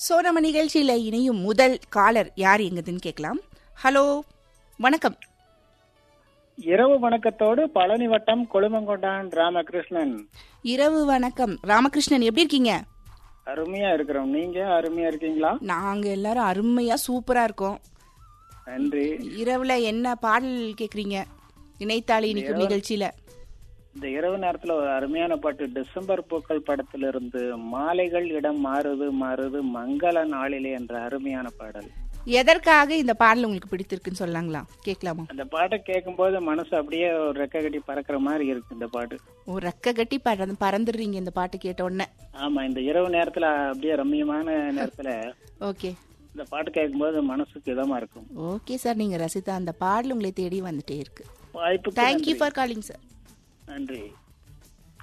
so நம்ம நிகழ்ச்சியில் இணையும் முதல் காலர் யார் எங்குதுன்னு கேட்கலாம் ஹலோ வணக்கம் இரவு வணக்கத்தோடு பழனி வட்டம் கொழுமங்கொண்டான் ராமகிருஷ்ணன் இரவு வணக்கம் ராமகிருஷ்ணன் எப்படி இருக்கீங்க அருமையா இருக்கிறோம் நீங்க அருமையா இருக்கீங்களா நாங்க எல்லாரும் அருமையா சூப்பரா இருக்கோம் நன்றி இரவுல என்ன பாடல் கேக்குறீங்க இணைத்தாளி இன்னைக்கு நிகழ்ச்சியில இந்த இரவு நேரத்துல ஒரு அருமையான பாட்டு டிசம்பர் பூக்கள் படத்துல இருந்து மாலைகள் இடம் மாறுது மாறுது மங்கள நாளிலே என்ற அருமையான பாடல் எதற்காக இந்த பாடல் உங்களுக்கு பிடித்திருக்குன்னு சொல்லலாங்களா கேட்கலாமா அந்த பாட்டை கேட்கும்போது மனசு அப்படியே ஒரு ரெக்க கட்டி பறக்கிற மாதிரி இருக்கு இந்த பாட்டு ஓ ரெக்க கட்டி பறந்து பறந்துடுறீங்க இந்த பாட்டு கேட்ட உடனே ஆமா இந்த இரவு நேரத்துல அப்படியே ரம்மியமான நேரத்துல ஓகே இந்த பாட்டு கேட்கும்போது மனசுக்கு இதமா இருக்கும் ஓகே சார் நீங்க ரசித்த அந்த பாடல் உங்களை தேடி வந்துட்டே இருக்கு வாய்ப்புக்கு தேங்க்யூ ஃபார் காலிங் சார் நன்றி